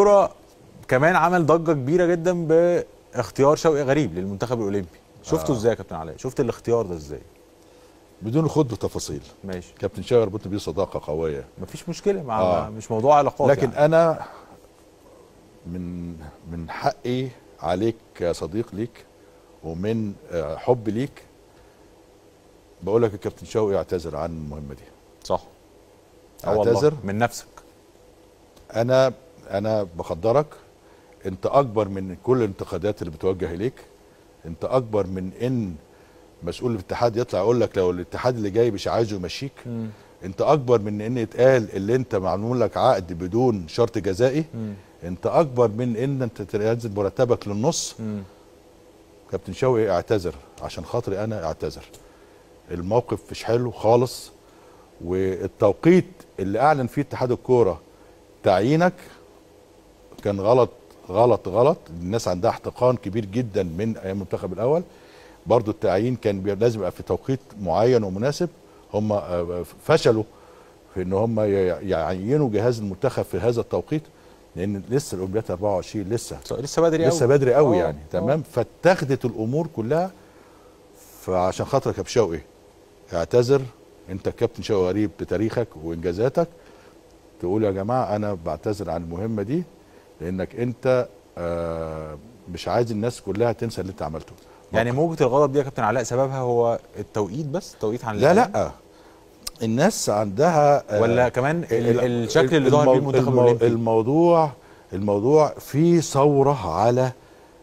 الكره كمان عمل ضجه كبيره جدا باختيار شوقي غريب للمنتخب الاولمبي شفته آه. ازاي يا كابتن علاء شفت الاختيار ده ازاي بدون خوض بتفاصيل ماشي كابتن شاغر ربطني بيه صداقه قويه مفيش مشكله مع آه. مش موضوع علاقات لكن يعني. انا من من حقي عليك كصديق ليك ومن آه، حب ليك بقول لك الكابتن شوقي اعتذر عن المهمه دي صح اه والله اعتذر من نفسك انا انا بقدرك انت اكبر من كل الانتقادات اللي بتوجه اليك انت اكبر من ان مسؤول الاتحاد يطلع يقول لك لو الاتحاد اللي جاي مش عايزه يمشيك مم. انت اكبر من ان يتقال اللي انت معمول لك عقد بدون شرط جزائي مم. انت اكبر من ان انت تنزل مرتبك للنص مم. كابتن شوقي اعتذر عشان خاطري انا اعتذر الموقف مش حلو خالص والتوقيت اللي اعلن فيه اتحاد الكوره تعيينك كان غلط غلط غلط الناس عندها احتقان كبير جدا من ايام المنتخب الاول برضو التعيين كان بي- لازم يبقى في توقيت معين ومناسب هم آه، فشلوا في ان هم ي- يعينوا جهاز المنتخب في هذا التوقيت لان لسه الاولمبياد 24 لسه صح، لسه بدري قوي لسه بدري قوي آه، يعني آه. تمام فاتخذت الامور كلها فعشان خاطرك يا شوقي اعتذر انت كابتن شوقي غريب بتاريخك وانجازاتك تقول يا جماعه انا بعتذر عن المهمه دي لانك انت آه مش عايز الناس كلها تنسى اللي انت عملته يعني موجه الغضب دي يا كابتن علاء سببها هو التوقيت بس التوقيت عن لا الإعلام؟ لا الناس عندها آه، ولا كمان ال- ال- الشكل اللي ظهر المو- بيه المنتخب المو- الاولمبي الموضوع الموضوع فيه ثوره على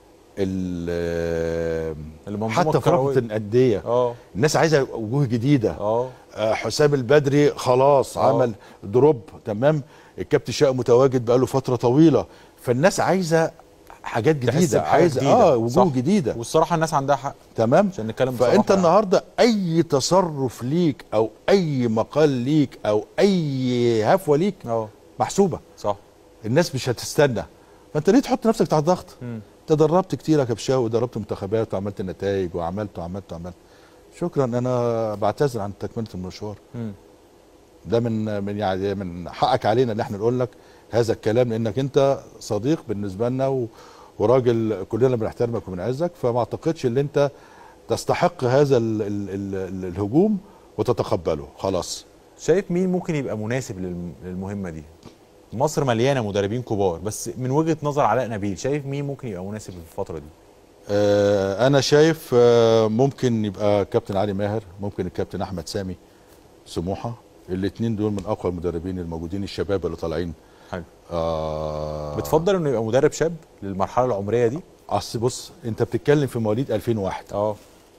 ال- المنظومة حتى في الكروية. رابطه الانديه اه الناس عايزه وجوه جديده اه آه، حسام البدري خلاص آه. عمل دروب تمام الكابتن شاء متواجد بقاله فتره طويله فالناس عايزه حاجات تحس جديده بحاجة عايزه جديدة. اه وجوه صح. جديده والصراحه الناس عندها حق تمام عشان نتكلم بصراحه فانت يعني. النهارده اي تصرف ليك او اي مقال ليك او اي هفوه ليك اه محسوبه صح الناس مش هتستنى فانت ليه تحط نفسك تحت ضغط مم. تدربت كتير يا كبشاوي ودربت منتخبات وعملت نتائج وعملت وعملت وعملت شكرا انا بعتذر عن تكمله المشوار مم. ده من من يعني من حقك علينا ان احنا نقول لك هذا الكلام لانك انت صديق بالنسبه لنا و- وراجل كلنا بنحترمك وبنعزك فما اعتقدش ان انت تستحق هذا ال ال ال ال الهجوم وتتقبله خلاص شايف مين ممكن يبقى مناسب للم- للمهمه دي مصر مليانه مدربين كبار بس من وجهه نظر علاء نبيل شايف مين ممكن يبقى مناسب في الفتره دي آه انا شايف آه ممكن يبقى كابتن علي ماهر ممكن الكابتن احمد سامي سموحه الاثنين دول من اقوى المدربين الموجودين الشباب اللي طالعين حلو آه بتفضل انه يبقى مدرب شاب للمرحله العمريه دي اصل بص انت بتتكلم في مواليد 2001 اه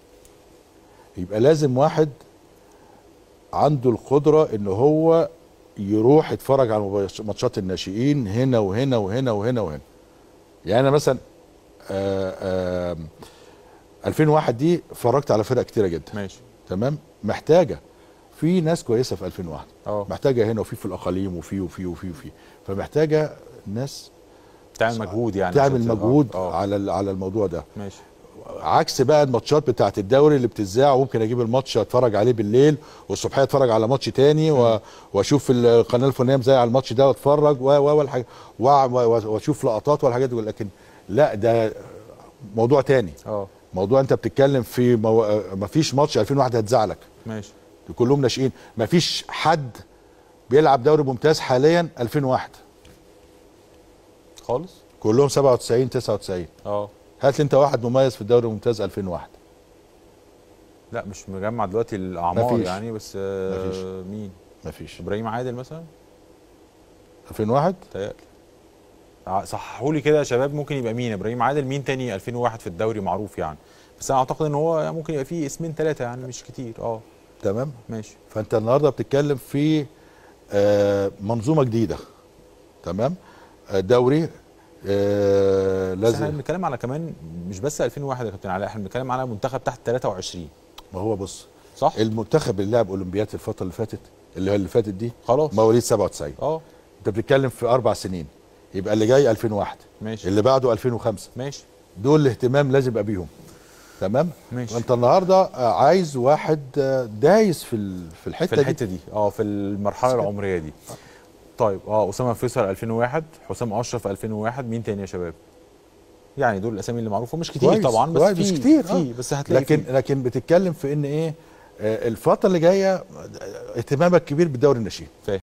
يبقى لازم واحد عنده القدرة ان هو يروح يتفرج على مباش- ماتشات الناشئين هنا وهنا وهنا وهنا وهنا يعني انا مثلا آه آه 2001 دي اتفرجت على فرق كتيرة جدا ماشي تمام محتاجة في ناس كويسة في 2001 اه محتاجة هنا وفي في الاقاليم وفي وفي وفي وفي فمحتاجة ناس تعمل مجهود يعني تعمل عشان ت- مجهود اه آه. على ال- على الموضوع ده ماشي عكس بقى الماتشات بتاعت الدوري اللي بتذاع وممكن اجيب الماتش اتفرج عليه بالليل والصبحيه اتفرج على ماتش تاني و- واشوف القناه الفلانيه زي على الماتش ده واتفرج و و والحاجة و- و- واشوف لقطات والحاجات دي لكن لا ده موضوع تاني اه موضوع انت بتتكلم في مو... مفيش ماتش 2001 هتزعلك لك ماشي كلهم ناشئين مفيش حد بيلعب دوري ممتاز حاليا 2001 خالص كلهم 97 99 اه هات لي انت واحد مميز في الدوري الممتاز 2001 لا مش مجمع دلوقتي الاعمار مفيش. يعني بس آه مفيش. مين مفيش ابراهيم عادل مثلا 2001 تهيألي ع- صححوا لي كده يا شباب ممكن يبقى مين ابراهيم عادل مين تاني 2001 في الدوري معروف يعني بس انا اعتقد ان هو ممكن يبقى فيه اسمين ثلاثه يعني مش كتير اه تمام ماشي فانت النهارده بتتكلم في آه، منظومه جديده تمام آه، دوري آه، بس احنا لازم بنتكلم على كمان مش بس 2001 يا كابتن علاء احنا بنتكلم على منتخب تحت 23 ما هو بص صح المنتخب اللي لعب اولمبياد الفتره اللي فاتت اللي هي اللي فاتت دي خلاص مواليد 97 اه انت بتتكلم في اربع سنين يبقى اللي جاي 2001 ماشي اللي بعده 2005 ماشي دول الاهتمام لازم يبقى بيهم تمام ماشي. وانت النهارده آه، عايز واحد آه، دايس في ال- في الحته, في الحته دي اه في المرحله صح. العمريه دي طيب اه اسامه فيصل 2001 حسام اشرف 2001 مين تاني يا شباب يعني دول الاسامي اللي معروفه مش كتير كويس، طبعا بس كويس، في مش كتير، في آه. بس هتلاقي لكن في. لكن بتتكلم في ان ايه آه، الفتره اللي جايه اهتمامك كبير بالدوري الناشئين فاهم